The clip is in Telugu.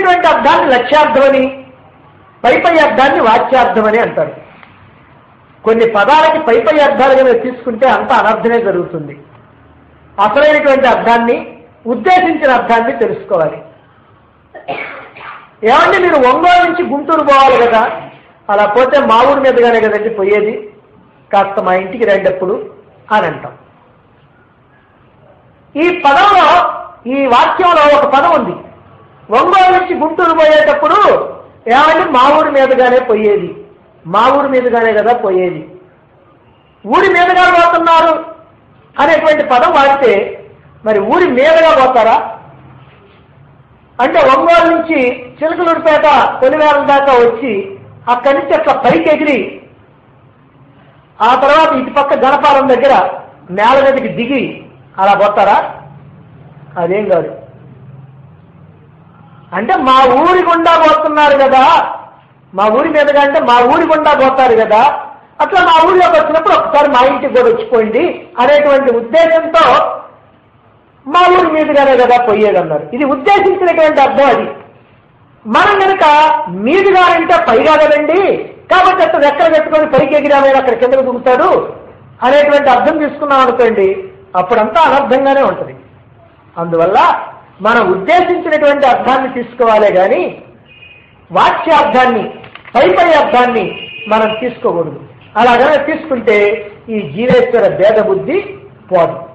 ఉద్దేశించినటువంటి అర్థాన్ని లక్ష్యార్థమని పై పై అర్థాన్ని వాచ్యార్థమని అంటారు కొన్ని పదాలకి పై పై అర్థాలుగా మీరు తీసుకుంటే అంత అనర్థమే జరుగుతుంది అసలైనటువంటి అర్థాన్ని ఉద్దేశించిన అర్థాన్ని తెలుసుకోవాలి ఏమంటే మీరు ఒంగోలు నుంచి గుంటూరు పోవాలి కదా అలా పోతే మా ఊరి మీదుగానే కదండి పోయేది కాస్త మా ఇంటికి రండప్పుడు అని అంటాం ఈ పదంలో ఈ వాక్యంలో ఒక పదం ఉంది ఒంగోలు నుంచి గుంటూరు పోయేటప్పుడు ఏమంటే మా ఊరి మీదుగానే పోయేది మా ఊరి మీదుగానే కదా పోయేది ఊరి మీదుగా పోతున్నారు అనేటువంటి పదం వాడితే మరి ఊరి మీదుగా పోతారా అంటే ఒంగోలు నుంచి చిలకలూరుపేట తొలివేల దాకా వచ్చి అక్కడి నుంచి అట్లా పైకి ఎగిరి ఆ తర్వాత ఇటు పక్క గణపాలం దగ్గర నేల మీదకి దిగి అలా పోతారా అదేం కాదు అంటే మా ఊరి గుండా పోతున్నారు కదా మా ఊరి మీదుగా అంటే మా ఊరి గుండా పోతారు కదా అట్లా మా ఊరిలోకి వచ్చినప్పుడు ఒకసారి మా ఇంటికి కూడా వచ్చిపోయింది అనేటువంటి ఉద్దేశంతో మా ఊరి మీదుగానే కదా పోయేది అన్నారు ఇది ఉద్దేశించినటువంటి అర్థం అది మనం కనుక మీదుగా అంటే పైగా కదండి కాబట్టి అతను ఎక్కడ పెట్టుకొని పైకి ఎగిరామే అక్కడ కిందకు దిగుతాడు అనేటువంటి అర్థం తీసుకున్నాం అనుకోండి అప్పుడంతా అనర్థంగానే ఉంటుంది అందువల్ల మనం ఉద్దేశించినటువంటి అర్థాన్ని తీసుకోవాలే కానీ వాక్యార్థాన్ని పై పై అర్థాన్ని మనం తీసుకోకూడదు అలాగనే తీసుకుంటే ఈ జీవేశ్వర భేద బుద్ధి పోదు